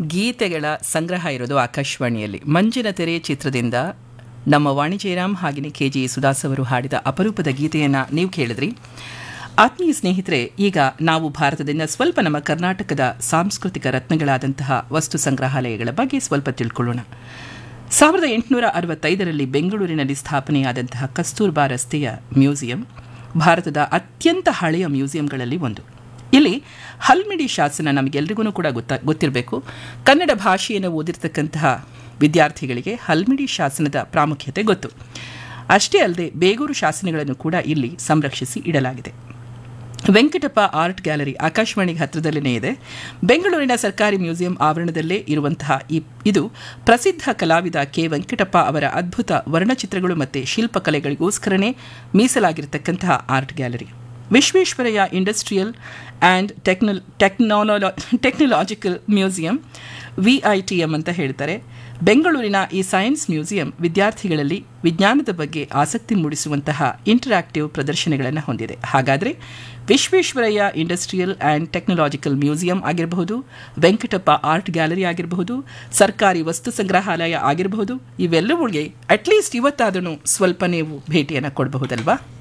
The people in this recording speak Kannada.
ಗೀತೆಗಳ ಸಂಗ್ರಹ ಇರೋದು ಆಕಾಶವಾಣಿಯಲ್ಲಿ ಮಂಜಿನ ತೆರೆ ಚಿತ್ರದಿಂದ ನಮ್ಮ ವಾಣಿ ಜಯರಾಮ್ ಹಾಗೆಯೇ ಕೆ ಜಿ ಸುದಾಸ್ ಅವರು ಹಾಡಿದ ಅಪರೂಪದ ಗೀತೆಯನ್ನು ನೀವು ಕೇಳಿದ್ರಿ ಆತ್ಮೀಯ ಸ್ನೇಹಿತರೆ ಈಗ ನಾವು ಭಾರತದಿಂದ ಸ್ವಲ್ಪ ನಮ್ಮ ಕರ್ನಾಟಕದ ಸಾಂಸ್ಕೃತಿಕ ರತ್ನಗಳಾದಂತಹ ವಸ್ತು ಸಂಗ್ರಹಾಲಯಗಳ ಬಗ್ಗೆ ಸ್ವಲ್ಪ ತಿಳ್ಕೊಳ್ಳೋಣ ಸಾವಿರದ ಎಂಟುನೂರ ಅರವತ್ತೈದರಲ್ಲಿ ಬೆಂಗಳೂರಿನಲ್ಲಿ ಸ್ಥಾಪನೆಯಾದಂತಹ ಕಸ್ತೂರ್ಬಾ ರಸ್ತೆಯ ಮ್ಯೂಸಿಯಂ ಭಾರತದ ಅತ್ಯಂತ ಹಳೆಯ ಮ್ಯೂಸಿಯಂಗಳಲ್ಲಿ ಒಂದು ಇಲ್ಲಿ ಹಲ್ಮಿಡಿ ಶಾಸನ ನಮಗೆಲ್ರಿಗೂ ಕೂಡ ಗೊತ್ತ ಗೊತ್ತಿರಬೇಕು ಕನ್ನಡ ಭಾಷೆಯನ್ನು ಓದಿರ್ತಕ್ಕಂತಹ ವಿದ್ಯಾರ್ಥಿಗಳಿಗೆ ಹಲ್ಮಿಡಿ ಶಾಸನದ ಪ್ರಾಮುಖ್ಯತೆ ಗೊತ್ತು ಅಷ್ಟೇ ಅಲ್ಲದೆ ಬೇಗೂರು ಶಾಸನಗಳನ್ನು ಕೂಡ ಇಲ್ಲಿ ಸಂರಕ್ಷಿಸಿ ಇಡಲಾಗಿದೆ ವೆಂಕಟಪ್ಪ ಆರ್ಟ್ ಗ್ಯಾಲರಿ ಆಕಾಶವಾಣಿಗೆ ಹತ್ತಿರದಲ್ಲೇ ಇದೆ ಬೆಂಗಳೂರಿನ ಸರ್ಕಾರಿ ಮ್ಯೂಸಿಯಂ ಆವರಣದಲ್ಲೇ ಇರುವಂತಹ ಈ ಇದು ಪ್ರಸಿದ್ಧ ಕಲಾವಿದ ಕೆ ವೆಂಕಟಪ್ಪ ಅವರ ಅದ್ಭುತ ವರ್ಣಚಿತ್ರಗಳು ಮತ್ತು ಶಿಲ್ಪಕಲೆಗಳಿಗೋಸ್ಕರನೇ ಮೀಸಲಾಗಿರತಕ್ಕಂತಹ art gallery Visvesvaraya industrial and ಟೆಕ್ನಲ್ ಟೆಕ್ನಾಲೋ ಟೆಕ್ನಾಲಜಿಕಲ್ ಮ್ಯೂಸಿಯಂ ವಿಐಟಿಎಂ ಅಂತ ಹೇಳ್ತಾರೆ ಬೆಂಗಳೂರಿನ ಈ ಸೈನ್ಸ್ ಮ್ಯೂಸಿಯಂ ವಿದ್ಯಾರ್ಥಿಗಳಲ್ಲಿ ವಿಜ್ಞಾನದ ಬಗ್ಗೆ ಆಸಕ್ತಿ ಮೂಡಿಸುವಂತಹ ಇಂಟರಾಕ್ಟಿವ್ ಪ್ರದರ್ಶನಗಳನ್ನು ಹೊಂದಿದೆ ಹಾಗಾದರೆ Visvesvaraya industrial and technological museum ಆಗಿರಬಹುದು ವೆಂಕಟಪ್ಪ ಆರ್ಟ್ ಗ್ಯಾಲರಿ ಆಗಿರಬಹುದು ಸರ್ಕಾರಿ ವಸ್ತು ಸಂಗ್ರಹಾಲಯ ಆಗಿರಬಹುದು ಇವೆಲ್ಲವುಗಳಿಗೆ ಅಟ್ಲೀಸ್ಟ್ ಇವತ್ತಾದೂ ಸ್ವಲ್ಪ ನೀವು ಭೇಟಿಯನ್ನು ಕೊಡಬಹುದಲ್ವಾ